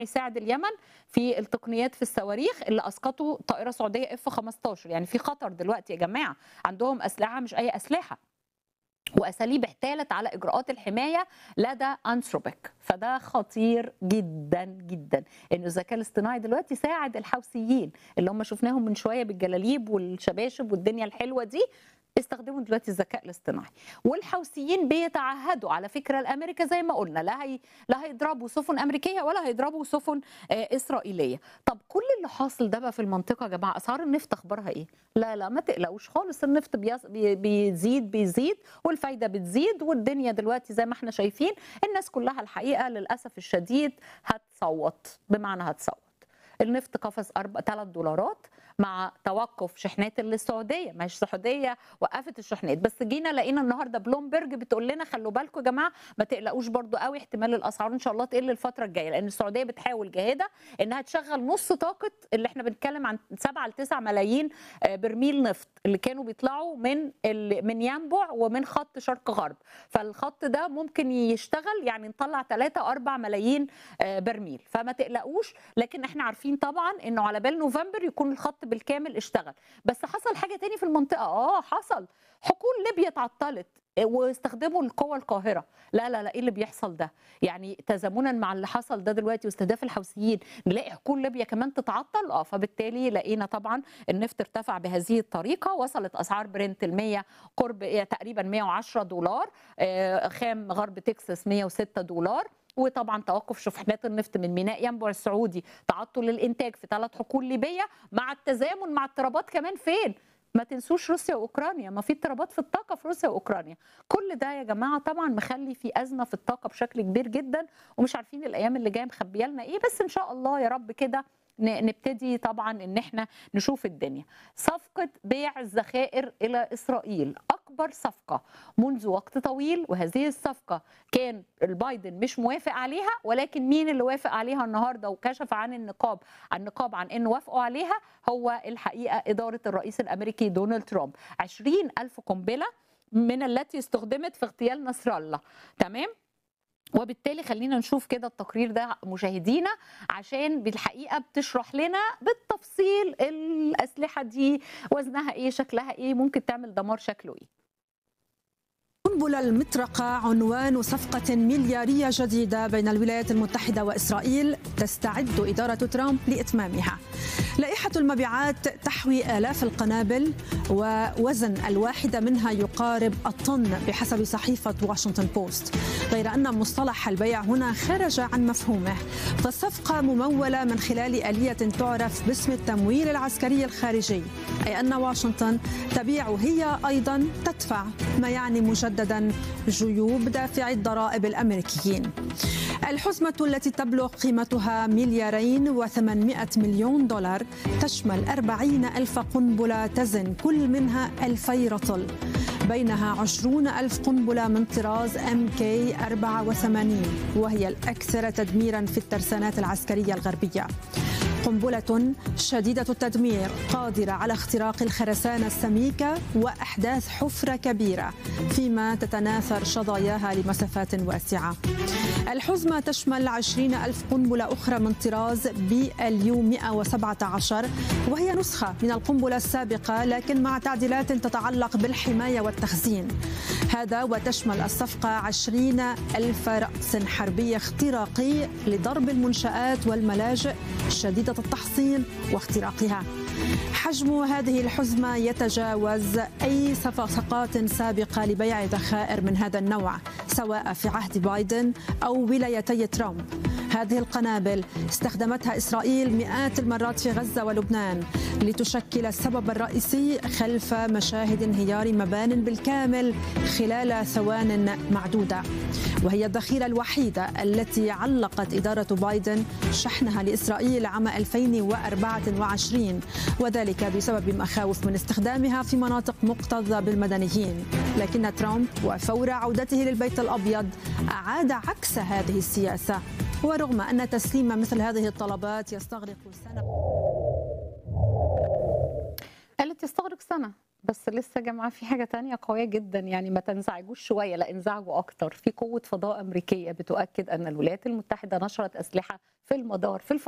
يساعد اليمن في التقنيات في الصواريخ اللي اسقطوا طائره سعوديه اف 15 يعني في خطر دلوقتي يا جماعه عندهم اسلحه مش اي اسلحه واساليب احتالت على اجراءات الحمايه لدى انثروبيك فده خطير جدا جدا انه الذكاء الاصطناعي دلوقتي ساعد الحوثيين اللي هم شفناهم من شويه بالجلاليب والشباشب والدنيا الحلوه دي استخدموا دلوقتي الذكاء الاصطناعي والحوثيين بيتعهدوا على فكره الامريكا زي ما قلنا لا هي لا هيضربوا سفن امريكيه ولا هيضربوا سفن آه اسرائيليه طب كل اللي حاصل ده بقى في المنطقه يا جماعه اسعار النفط اخبارها ايه لا لا ما تقلقوش خالص النفط بيز... بي... بيزيد بيزيد والفايده بتزيد والدنيا دلوقتي زي ما احنا شايفين الناس كلها الحقيقه للاسف الشديد هتصوت بمعنى هتصوت النفط قفز 3 دولارات مع توقف شحنات للسعوديه ما هي السعوديه وقفت الشحنات بس جينا لقينا النهارده بلومبرج بتقول لنا خلوا بالكم يا جماعه ما تقلقوش برضو قوي احتمال الاسعار ان شاء الله تقل الفتره الجايه لان السعوديه بتحاول جاهده انها تشغل نص طاقه اللي احنا بنتكلم عن 7 ل 9 ملايين برميل نفط اللي كانوا بيطلعوا من من ينبع ومن خط شرق غرب فالخط ده ممكن يشتغل يعني نطلع 3 4 ملايين برميل فما تقلقوش لكن احنا عارفين طبعا انه على بال نوفمبر يكون الخط بالكامل اشتغل بس حصل حاجه تاني في المنطقه اه حصل حقول ليبيا اتعطلت واستخدموا القوى القاهره لا لا لا ايه اللي بيحصل ده يعني تزامنا مع اللي حصل ده دلوقتي واستهداف الحوثيين نلاقي حقول ليبيا كمان تتعطل اه فبالتالي لقينا طبعا النفط ارتفع بهذه الطريقه وصلت اسعار برنت ال 100 قرب تقريبا 110 دولار آه خام غرب تكساس 106 دولار وطبعا توقف شحنات النفط من ميناء ينبع السعودي تعطل الانتاج في ثلاث حقول ليبيه مع التزامن مع اضطرابات كمان فين ما تنسوش روسيا واوكرانيا ما في اضطرابات في الطاقه في روسيا واوكرانيا كل ده يا جماعه طبعا مخلي في ازمه في الطاقه بشكل كبير جدا ومش عارفين الايام اللي جايه مخبيه لنا ايه بس ان شاء الله يا رب كده نبتدي طبعا ان احنا نشوف الدنيا صفقه بيع الذخائر الى اسرائيل اكبر صفقه منذ وقت طويل وهذه الصفقه كان البايدن مش موافق عليها ولكن مين اللي وافق عليها النهارده وكشف عن النقاب عن النقاب عن انه وافقوا عليها هو الحقيقه اداره الرئيس الامريكي دونالد ترامب 20 الف قنبله من التي استخدمت في اغتيال نصر الله تمام وبالتالي خلينا نشوف كده التقرير ده مشاهدينا عشان بالحقيقه بتشرح لنا بالتفصيل الاسلحه دي وزنها ايه شكلها ايه ممكن تعمل دمار شكله ايه قنبلة المطرقة عنوان صفقة مليارية جديدة بين الولايات المتحدة وإسرائيل تستعد إدارة ترامب لإتمامها لائحة المبيعات تحوي آلاف القنابل ووزن الواحدة منها يقارب الطن بحسب صحيفة واشنطن بوست غير أن مصطلح البيع هنا خرج عن مفهومه فالصفقة ممولة من خلال آلية تعرف باسم التمويل العسكري الخارجي أي أن واشنطن تبيع هي أيضا تدفع ما يعني مجددا جيوب دافعي الضرائب الأمريكيين الحزمة التي تبلغ قيمتها مليارين وثمانمائة مليون دولار تشمل أربعين ألف قنبلة تزن كل منها ألفي رطل بينها عشرون ألف قنبلة من طراز MK 84 وهي الأكثر تدميرا في الترسانات العسكرية الغربية قنبلة شديدة التدمير قادرة على اختراق الخرسانة السميكة وأحداث حفرة كبيرة فيما تتناثر شظاياها لمسافات واسعة الحزمة تشمل 20 ألف قنبلة أخرى من طراز بي ال يو 117 وهي نسخة من القنبلة السابقة لكن مع تعديلات تتعلق بالحماية والتخزين هذا وتشمل الصفقة 20 ألف رأس حربي اختراقي لضرب المنشآت والملاجئ شديدة التحصين واختراقها حجم هذه الحزمة يتجاوز أي صفقات سابقة لبيع ذخائر من هذا النوع سواء في عهد بايدن أو ولايتي ترامب هذه القنابل استخدمتها إسرائيل مئات المرات في غزة ولبنان لتشكل السبب الرئيسي خلف مشاهد انهيار مبان بالكامل خلال ثوان معدودة وهي الذخيرة الوحيدة التي علقت إدارة بايدن شحنها لإسرائيل عام 2024 وذلك بسبب مخاوف من استخدامها في مناطق مكتظة بالمدنيين لكن ترامب وفور عودته للبيت الأبيض أعاد عكس هذه السياسة ورغم أن تسليم مثل هذه الطلبات يستغرق سنة قالت يستغرق سنة بس لسه يا جماعه في حاجه تانية قويه جدا يعني ما تنزعجوش شويه لا انزعجوا اكتر في قوه فضاء امريكيه بتؤكد ان الولايات المتحده نشرت اسلحه في المدار في الفضاء